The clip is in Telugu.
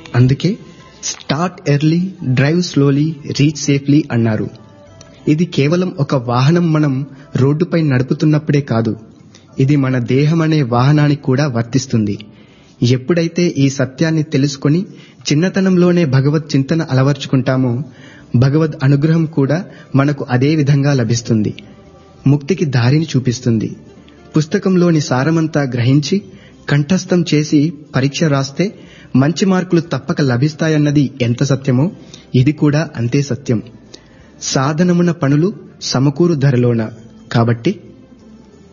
అందుకే start early drive slowly reach safely అన్నారు ఇది కేవలం ఒక వాహనం మనం రోడ్డుపై నడుపుతున్నప్పుడే కాదు ఇది మన దేహం అనే వాహనానికి కూడా వర్తిస్తుంది ఎప్పుడైతే ఈ సత్యాన్ని తెలుసుకొని చిన్నతనంలోనే భగవత్ చింతన అలవర్చుకుంటామో భగవద్ అనుగ్రహం కూడా మనకు అదే విధంగా లభిస్తుంది ముక్తికి దారిని చూపిస్తుంది పుస్తకంలోని సారమంతా గ్రహించి కంఠస్థం చేసి పరీక్ష రాస్తే మంచి మార్కులు తప్పక లభిస్తాయన్నది ఎంత సత్యమో ఇది కూడా అంతే సత్యం సాధనమున పనులు సమకూరు ధరలోన కాబట్టి